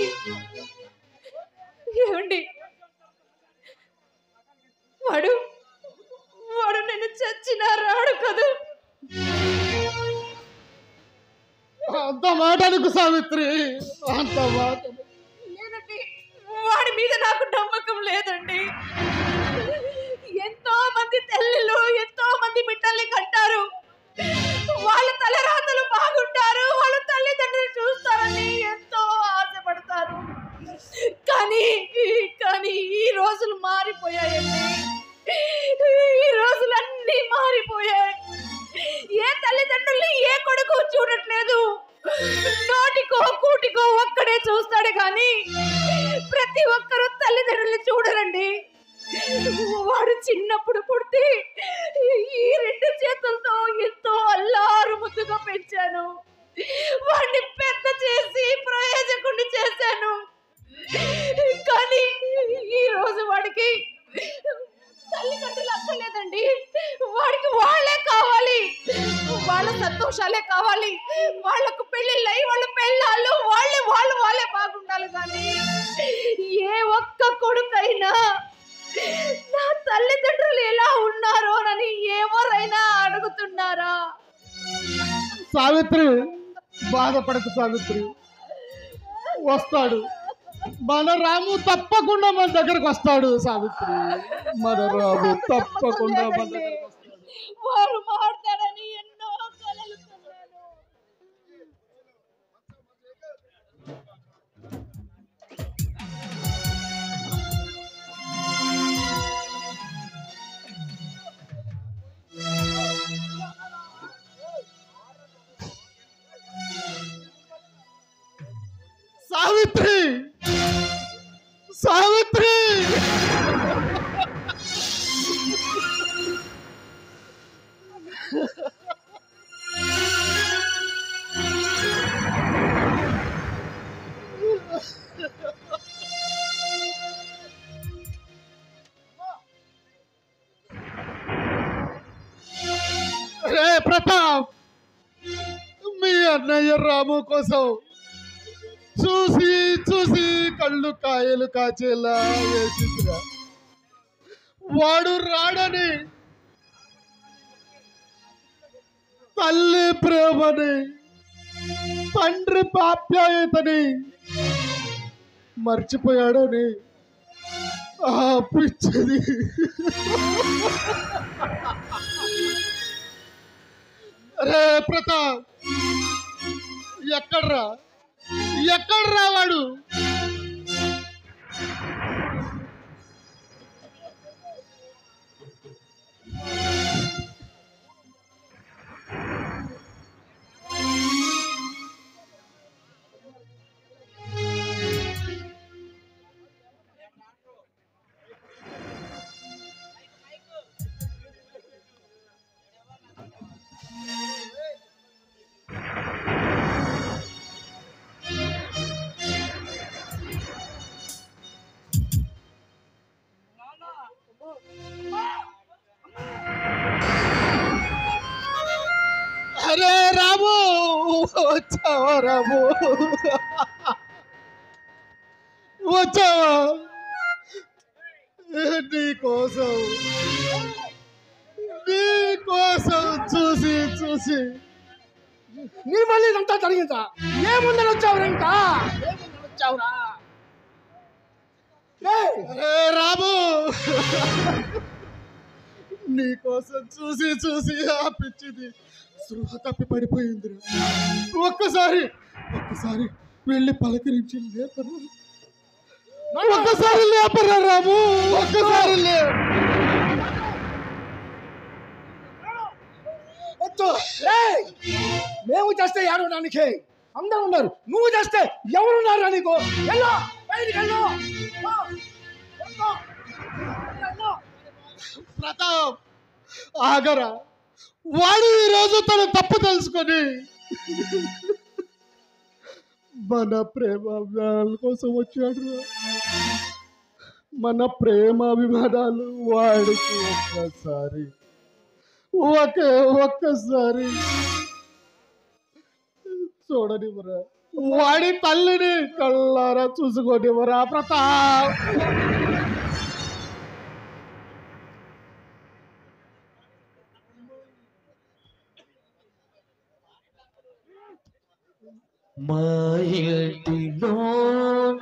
ఏమండి వాడు వాడు నేను చచ్చినా రాడు కదూ అంత మాటలకు సావిత్రి అంత మాట లేదండి వాడి మీద నాకు నమ్మకం లేదండి ఎంతో మంది తల్లులు ఎంతో మంది బిడ్డల్ని కంటారు వాళ్ళ తలరాతలు బాగుంటారు వాళ్ళ తల్లిదండ్రులు చూస్తారని ఎంతో ఆశపడతారు కానీ కానీ ఈ రోజులు మారిపోయాయండి ఈ రోజులన్నీ మారిపోయాయి ఏ తల్లిదండ్రుల్ని ఏ కొడుకు చూడట్లేదు నోటికో కూటికో ఒక్కడే చూస్తాడు కానీ ప్రతి ఒక్కరూ తల్లిదండ్రులు చూడరండి వాడు చిన్నప్పుడు పుడితే ఈ రెండు చేతులతో ఎంతో అల్లారు ముద్దుగా పెంచాను వాడిని పెద్ద చేసి ప్రయోజకుడిని చేశాను కానీ ఈ రోజు వాడికి తల్లిదండ్రులు అక్కర్లేదండి వాడికి వాళ్ళే కావాలి వాళ్ళ సంతోషాలే కావాలి వాళ్ళకు పెళ్ళిళ్ళై వాళ్ళ పెళ్ళాళ్ళు వాళ్ళే వాళ్ళు వాళ్ళే బాగుండాలి కానీ ఏ ఒక్క కొడుకైనా నా తల్లిదండ్రులు ఎలా ఉన్నారోనని ఎవరైనా అడుగుతున్నారా సావిత్రి బాధపడకు సావిత్రి వస్తాడు మన రాము తప్పకుండా మన దగ్గరకు వస్తాడు సావిత్రి మన రాము తప్పకుండా మన దగ్గరకు వస్తాడు వారు మాడతాడని ఎన్నో కలలు కన్నాను సావిత్రి సావిత్రి రే ప్రతాప్ మీ అన్నయ్య రాము కోసం చూసి చూసి కళ్ళు కాయలు కాచేలా వేసిందిరా వాడు రాడని తల్లి ప్రేమని తండ్రి పాప్యాయతని మర్చిపోయాడని ఆ పిచ్చది రే ప్రతాప్ ఎక్కడ్రా ఎక్కడ రావాడు అరే రాము వచ్చావా రాము వచ్చావా నీ కోసం నీ కోసం చూసి చూసి నీ మళ్ళీ ఇదంతా జరిగిందా ఏముందని వచ్చావురా ఇంకా ఏముందని వచ్చావురా ఏయ్, అరే రాము నీ కోసం చూసి చూసి ఆ పిచ్చిది సృహ తప్పి పడిపోయింది ఒక్కసారి ఒక్కసారి వెళ్ళి పలకరించి లేపరా ఒక్కసారి లేపరా రాము ఒక్కసారి లే వద్దు ఏయ్, మేము చేస్తే ఏడవడానికి అందరూ ఉన్నారు నువ్వు చేస్తే ఎవరున్నారా నీకు వెళ్ళు బయటికి వెళ్ళు పో. వెళ్ళు. వెళ్ళు. ప్రతాప్ ఆగరా వాడు ఈరోజు తన తప్పు తెలుసుకొని మన ప్రేమ అభిమానాల కోసం వచ్చాడు రా. మన ప్రేమ అభిమానాలు వాడికి ఒక్కసారి ఒకే ఒక్కసారి చూడనివ్వరా వాడి తల్లిని కళ్ళారా చూసుకోనివరా ప్రతాప్ మా ఇంటిలోన